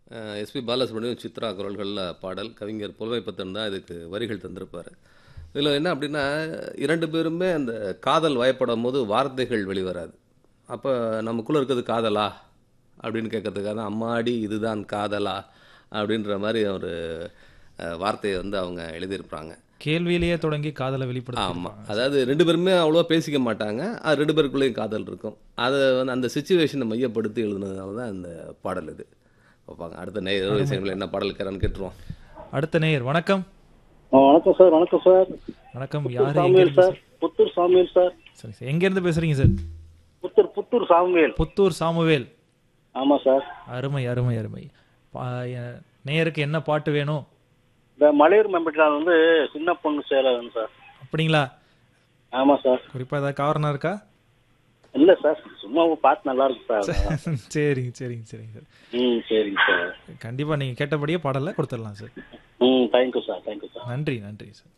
SP Balasubramaniam Chitra குரல்களில் பாடல் கவிஞர் புலமைப்பத்தன் தான் இதுக்கு வரிகள் தந்திருப்பார் இதில் என்ன அப்படின்னா இரண்டு பேருமே அந்த காதல் வயப்படும் போது வார்த்தைகள் வெளிவராது அப்போ நமக்குள்ளே இருக்கிறது காதலா அப்படின்னு கேட்கறதுக்காக தான் அம்மாடி இதுதான் காதலா அப்படின்ற மாதிரி ஒரு அஹ், வார்த்தையை வந்து அவங்க எழுதியிருப்பாங்க கேள்வியிலேயே தொடங்கி காதலை வெளிப்படுத்த ஆமாம் அதாவது ரெண்டு பேருமே அவ்வளோவா பேசிக்க மாட்டாங்க அது ரெண்டு பேருக்குள்ளேயும் காதல் இருக்கும் அதை வந்து அந்த சுச்சுவேஷனை மையப்படுத்தி எழுதுனதுனால தான் அந்த பாடல் இது பார்ப்பாங்க அடுத்த நேரம் விஷயங்கள் என்ன பாடல் கேட்கறான்னு கேட்டுருவோம் அடுத்த நேயர் வணக்கம் ஆ, வணக்கம் சார் வணக்கம் சார் வணக்கம் புத்தூர் யாரு எங்க சாமுவேல் இருந்து சார் புத்தூர் சாமுவேல் சார் சரி சார் எங்க இருந்து பேசுறீங்க sir Puthur Puthur Samuel Puthur Samuel ஆமா சார் அருமை அருமை அருமை பா- எ- நேயருக்கு என்ன பாட்டு வேணும் இந்த மலையூர் மெம்பட்டில் வந்து சின்ன பொண்ணு சேரன் சார் அப்படிங்களா ஆமா சார் குறிப்பா ஏதாவது காரணம் இருக்கா இல்ல சார் சும்மா உங்க பாட்டு நல்லா இருக்கு சார் சரிங்க சரிங்க சரிங்க சார் ம் சரிங்க சார் கண்டிப்பா நீங்க கேட்டபடியே பாடலை கொடுத்துடலாம் சார் ம் தேங்க்யூ சார் தேங்க்யூ சார் நன்றி நன்றி சார்